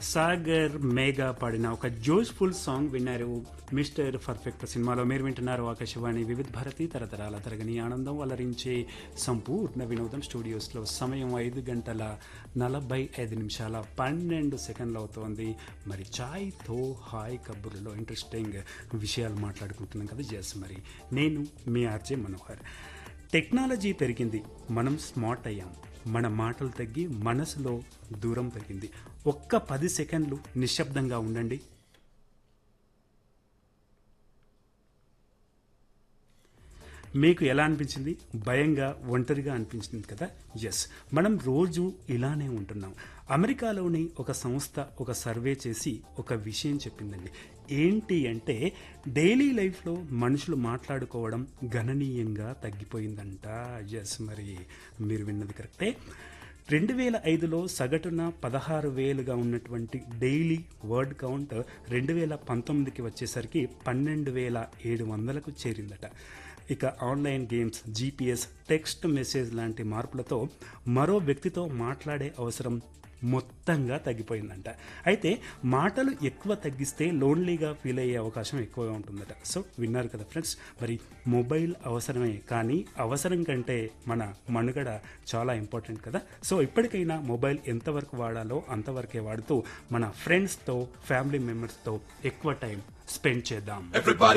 సాగర్ మేఘా పాడిన ఒక జోష్ఫుల్ సాంగ్ విన్నారు మిస్టర్ పర్ఫెక్ట్ సినిమాలో మీరు వింటున్నారు ఆకాశవాణి వివిధ భారతి తరతరాల తరగని ఆనందం అలరించే సంపూర్ణ వినోదం స్టూడియోస్లో సమయం ఐదు గంటల నలభై ఐదు నిమిషాల పన్నెండు సెకండ్లు అవుతోంది మరి ఛాయ్తో హాయ్ కబుర్లో ఇంట్రెస్టింగ్ విషయాలు మాట్లాడుకుంటున్నాం కదా జస్ మరి నేను మీ ఆర్జే మనోహర్ టెక్నాలజీ పెరిగింది మనం స్మార్ట్ అయ్యాం మన మాటలు తగ్గి మనసులో దూరం పెరిగింది ఒక్క పది సెకండ్లు నిశ్శబ్దంగా ఉండండి మీకు ఎలా అనిపించింది భయంగా ఒంటరిగా అనిపించింది కదా ఎస్ మనం రోజు ఇలానే ఉంటున్నాం అమెరికాలోని ఒక సంస్థ ఒక సర్వే చేసి ఒక విషయం చెప్పిందండి ఏంటి అంటే డైలీ లైఫ్లో మనుషులు మాట్లాడుకోవడం గణనీయంగా తగ్గిపోయిందంట ఎస్ మరి మీరు విన్నది కరెక్టే రెండు వేల ఐదులో సగటున పదహారు వేలుగా ఉన్నటువంటి డైలీ వర్డ్ కౌంట్ రెండు వేల పంతొమ్మిదికి వచ్చేసరికి పన్నెండు వేల ఏడు వందలకు చేరిందట ఇక online games GPS text message లాంటి మార్పులతో మరో వ్యక్తితో మాట్లాడే అవసరం మొత్తంగా తగ్గిపోయిందంట అయితే మాటలు ఎక్కువ తగ్గిస్తే లోన్లీగా ఫీల్ అయ్యే అవకాశం ఎక్కువగా ఉంటుందట సో విన్నారు కదా ఫ్రెండ్స్ మరి మొబైల్ అవసరమే కానీ అవసరం కంటే మన మనుగడ చాలా ఇంపార్టెంట్ కదా సో ఇప్పటికైనా మొబైల్ ఎంతవరకు వాడాలో అంతవరకే వాడుతూ మన ఫ్రెండ్స్తో ఫ్యామిలీ మెంబర్స్తో ఎక్కువ టైం స్పెండ్ చేద్దాం Everybody